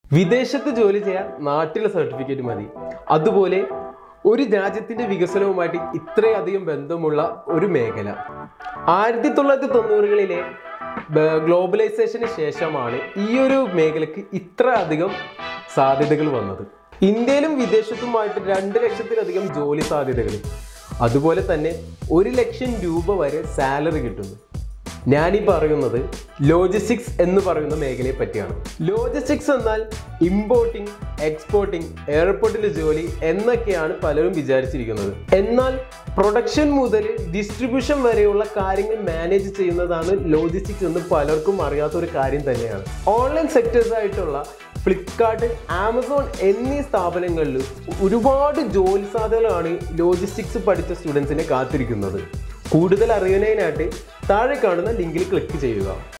വിദേശത്ത് ജോലി ചെയ്യാൻ നാട്ടിലെ സർട്ടിഫിക്കറ്റ് മതി അതുപോലെ ഒരു രാജ്യത്തിന്റെ വികസനവുമായിട്ട് ഇത്രയധികം ബന്ധമുള്ള ഒരു മേഖല ആയിരത്തി തൊള്ളായിരത്തി തൊണ്ണൂറുകളിലെ ഗ്ലോബലൈസേഷന് ശേഷമാണ് ഈ ഒരു മേഖലക്ക് ഇത്ര അധികം സാധ്യതകൾ വന്നത് ഇന്ത്യയിലും വിദേശത്തുമായിട്ട് രണ്ട് ലക്ഷത്തിലധികം ജോലി സാധ്യതകൾ അതുപോലെ തന്നെ ഒരു ലക്ഷം രൂപ വരെ സാലറി കിട്ടുന്നു ഞാനീ പറയുന്നത് ലോജിസ്റ്റിക്സ് എന്ന് പറയുന്ന മേഖലയെ പറ്റിയാണ് ലോജിസ്റ്റിക്സ് എന്നാൽ ഇമ്പോർട്ടിംഗ് എക്സ്പോർട്ടിംഗ് എയർപോർട്ടിലെ ജോലി എന്നൊക്കെയാണ് പലരും വിചാരിച്ചിരിക്കുന്നത് എന്നാൽ പ്രൊഡക്ഷൻ മുതൽ ഡിസ്ട്രിബ്യൂഷൻ വരെയുള്ള കാര്യങ്ങൾ മാനേജ് ചെയ്യുന്നതാണ് ലോജിസ്റ്റിക്സ് എന്ന് പലർക്കും അറിയാത്ത ഒരു കാര്യം തന്നെയാണ് ഓൺലൈൻ സെക്ടേഴ്സ് ആയിട്ടുള്ള ഫ്ലിപ്കാർട്ട് ആമസോൺ എന്നീ സ്ഥാപനങ്ങളിൽ ഒരുപാട് ജോലി സാധ്യതകളാണ് ലോജിസ്റ്റിക്സ് പഠിച്ച സ്റ്റുഡൻസിനെ കാത്തിരിക്കുന്നത് കൂടുതൽ അറിയുന്നതിനായിട്ട് താഴെ കാണുന്ന ലിങ്കിൽ ക്ലിക്ക് ചെയ്യുക